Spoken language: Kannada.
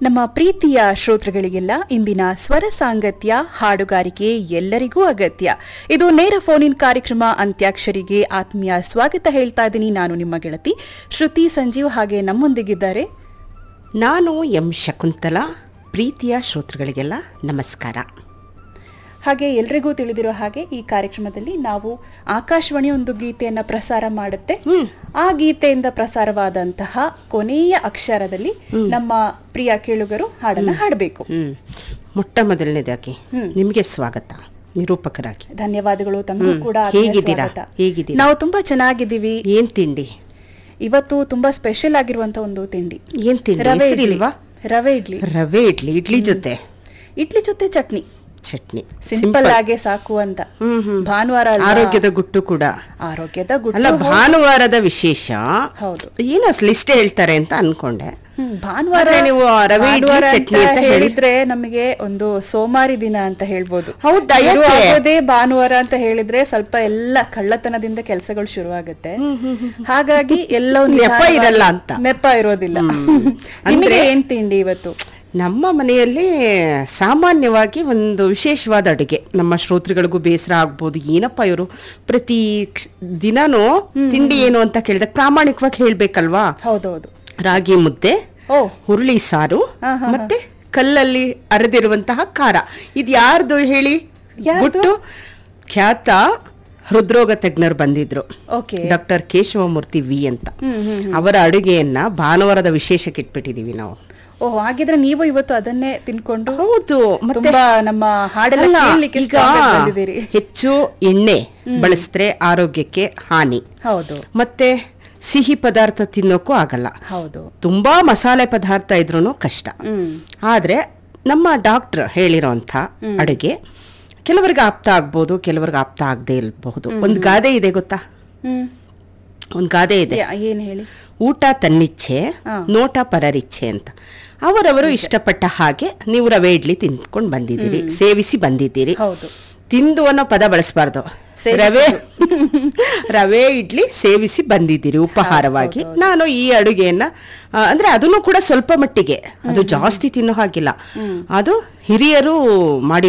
ನಮ್ಮ ಪ್ರೀತಿಯ ಶ್ರೋತೃಗಳಿಗೆಲ್ಲ ಇಂದಿನ ಸ್ವರ ಸಾಂಗತ್ಯ ಹಾಡುಗಾರಿಕೆ ಎಲ್ಲರಿಗೂ ಅಗತ್ಯ ಇದು ನೇರ ಫೋನ್ ಇನ್ ಕಾರ್ಯಕ್ರಮ ಅಂತ್ಯಾಕ್ಷರಿಗೆ ಆತ್ಮೀಯ ಸ್ವಾಗತ ಹೇಳ್ತಾ ಇದ್ದೀನಿ ನಾನು ನಿಮ್ಮ ಗೆಳತಿ ಶ್ರುತಿ ಸಂಜೀವ್ ಹಾಗೆ ನಮ್ಮೊಂದಿಗಿದ್ದಾರೆ ನಾನು ಎಂ ಶಕುಂತಲಾ ಪ್ರೀತಿಯ ಶ್ರೋತೃಗಳಿಗೆಲ್ಲ ನಮಸ್ಕಾರ ಹಾಗೆ ಎಲ್ರಿಗೂ ತಿಳಿದಿರೋ ಹಾಗೆ ಈ ಕಾರ್ಯಕ್ರಮದಲ್ಲಿ ನಾವು ಆಕಾಶವಾಣಿ ಒಂದು ಗೀತೆಯನ್ನ ಪ್ರಸಾರ ಮಾಡುತ್ತೆ ಆ ಗೀತೆಯಿಂದ ಪ್ರಸಾರವಾದಂತಹ ಕೊನೆಯ ಅಕ್ಷರದಲ್ಲಿ ನಮ್ಮ ಪ್ರಿಯ ಕೇಳುಗರು ಹಾಡನ್ನ ಹಾಡಬೇಕು ಹ್ಮ್ ಮೊಟ್ಟ ಮೊದಲನೇದಾಗಿ ನಿಮಗೆ ಸ್ವಾಗತ ನಿರೂಪಕರಾಗಿ ಧನ್ಯವಾದಗಳು ತಮಗೂ ಕೂಡ ಆತ್ಮೀಯ ಹೇಗಿದ್ದೀರಾ? ಸ್ವಾಗತ. ಹೇಗಿದ್ದೀರಾ? ನಾವು ತುಂಬಾ ಚೆನ್ನಾಗಿದ್ದೀವಿ ಏನ್ ತಿಂಡಿ ಇವತ್ತು ತುಂಬಾ ಸ್ಪೆಷಲ್ ಆಗಿರುವಂತ ಒಂದು ತಿಂಡಿ ಏನ್ ತಿಂಡಿ ರವೆ ಇಡ್ಲಿ ಹೆಸರಿಲ್ವಾ ರವೆ ಇಡ್ಲಿ ರವೆ ಇಡ್ಲಿ ಇಡ್ಲಿ ಜೊತೆ ಇಡ್ಲಿ ಜೊತೆ ಚಟ್ನಿ ಚಟ್ನಿ ಸಿಂಪಲ್ ಆಗಿ ಸಾಕು ಅಂತ ಹ್ಮ್, ಹ್ಮ್. ಭಾನುವಾರ ಅಲ್ವಾ? ಆರೋಗ್ಯದ ಗುಟ್ಟು ಕೂಡ ಆರೋಗ್ಯದ ಗುಟ್ಟು ಅಲ್ಲ ಹೌದು. ಭಾನುವಾರದ ವಿಶೇಷ ಹೌದು. ಏನೋ ಲಿಸ್ಟ್ ಹೇಳ್ತಾರೆ ಅಂತ ಅನ್ಕೊಂಡೆ ಹ್ಮ್, ಭಾನುವಾರ ಆದ್ರೆ ನೀವು ರವೆ ಇಡ್ಲಿ ಭಾನುವಾರ ಚಟ್ನಿ ಅಂತ ಅಂತ ಹೇಳಿ- ಹೇಳಿದ್ರೆ ನಮಗೆ ಒಂದು ಸೋಮಾರಿ ದಿನ ಅಂತ ಹೇಳ್ಬೋದು ಹೌದಾ? ಶುರು ಯಾಕೆ? ಆಗೋದೇ ಭಾನುವಾರ ಅಂತ ಹೇಳಿದ್ರೆ ಸ್ವಲ್ಪ ಎಲ್ಲ ಕಳ್ಳತನದಿಂದ ಕೆಲಸಗಳು ಶುರುವಾಗುತ್ತೆ ಹಾಗಾಗಿ ಎಲ್ಲೋ ನೆಪ ನಿಧಾನವಾಗಿ- ಇರಲ್ಲ ಅಂತ. ನೆಪ ಇರೋದಿಲ್ಲ ಅಂದ್ರೆ- ನಿಮಗೆ ಏನ್ ತಿಂಡಿ ಇವತ್ತು ನಮ್ಮ ಮನೆಯಲ್ಲಿ ಸಾಮಾನ್ಯವಾಗಿ ಒಂದು ವಿಶೇಷವಾದ ಅಡುಗೆ ನಮ್ಮ ಶ್ರೋತೃಗಳಿಗೂ ಬೇಸರ ಆಗ್ಬೋದು ಏನಪ್ಪ ಇವರು ಪ್ರತಿ ಕ್ಷ- ದಿನಾನೂ ತಿಂಡಿ ಏನು ಅಂತ ಕೇಳಿದಾಗ ಪ್ರಾಮಾಣಿಕವಾಗಿ ಹೇಳ್ಬೇಕಲ್ವಾ ಹೌದೌದು ರಾಗಿ ಮುದ್ದೆ ಓ ಹುರುಳಿ ಸಾರು ಹಾ, ಹಾ, ಮತ್ತೆ ಕಲ್ಲಲ್ಲಿ ಅರೆದಿರುವಂತಹ ಖಾರ ಇದು ಯಾರ್ದು ಹೇಳಿ ಯಾರ್ದು? ಗುಟ್ಟು ಖ್ಯಾತ ಹೃದ್ರೋಗ ತಜ್ಞರು ಬಂದಿದ್ರು ಓಕೆ ಡಾಕ್ಟರ್ ಕೇಶವಮೂರ್ತಿ ವಿ ಅಂತ ಹ್ಮ್ ಹ್ಮ್ ಅವರ ಅಡುಗೆಯನ್ನ ಭಾನುವಾರದ ವಿಶೇಷಕ್ಕೆ ಇಟ್ಬಿಟ್ಟಿದೀವಿ ನಾವು ಓ ಹಾಗಿದ್ರೆ ನೀವು ಇವತ್ತು ಅದನ್ನೇ ತಿನ್ಕೊಂಡು ಹೌದು ಮತ್ತೆ ತುಂಬಾ ನಮ್ಮ ಹಾಡೆಲ್ಲ ಅಲ್ಲ, ಕೇಳ್ಲಿಕ್ಕೆ ಈಗ strong ಆಗಿ ಬಂದಿದ್ದೀರಿ ಹೆಚ್ಚು ಎಣ್ಣೆ ಬಳಸಿದ್ರೆ ಆರೋಗ್ಯಕ್ಕೆ ಹಾನಿ ಹೌದು ಮತ್ತೆ ಸಿಹಿ ಪದಾರ್ಥ ತಿನ್ನೋಕ್ಕೂ ಆಗಲ್ಲ ಹೌದು ತುಂಬಾ ಮಸಾಲೆ ಪದಾರ್ಥ ಇದ್ರೂ ಕಷ್ಟ ಹ್ಮ್ ಆದ್ರೆ ನಮ್ಮ ಡಾಕ್ಟರ್ ಹೇಳಿರೋಂಥ ಅಡುಗೆ ಕೆಲವರಿಗೆ ಆಪ್ತ ಆಗ್ಬೋದು ಕೆಲವರಿಗೆ ಆಪ್ತ ಆಗದೆ ಇರಬಹುದು ಒಂದು ಗಾದೆ ಇದೆ ಗೊತ್ತಾ ಹ್ಮ್ ಒಂದು ಗಾದೆ ಇದೆ ಯಾ- ಏನ್ ಹೇಳಿ ಊಟ ತನ್ನಿಚ್ಛೆ ಹಾ. ನೋಟ ಪರರಿಚ್ಛೆ ಅಂತ ಅವರವರು ಇಷ್ಟಪಟ್ಟ ಹಾಗೆ ನೀವು ರವೆ ಇಡ್ಲಿ ತಿಂದ್ಕೊಂಡು ಬಂದಿದ್ದೀರಿ ಸೇವಿಸಿ ಬಂದಿದ್ದೀರಿ ಹೌದು ತಿಂದು ಅನ್ನೋ ಪದ ಬಳಸಬಾರ್ದು ಸೇವಿಸಿ. ರವೆ ರವೆ ಇಡ್ಲಿ ಸೇವಿಸಿ ಬಂದಿದ್ದೀರಿ ಉಪಹಾರವಾಗಿ ನಾನು ಈ ಅಡುಗೆಯನ್ನ ಆ, ಅಂದ್ರೆ ಅದನ್ನು ಕೂಡ ಸ್ವಲ್ಪ ಮಟ್ಟಿಗೆ ಅದು ಜಾಸ್ತಿ ತಿನ್ನೋ ಹಾಗಿಲ್ಲ ಅದು ಹಿರಿಯರು ಮಾಡಿ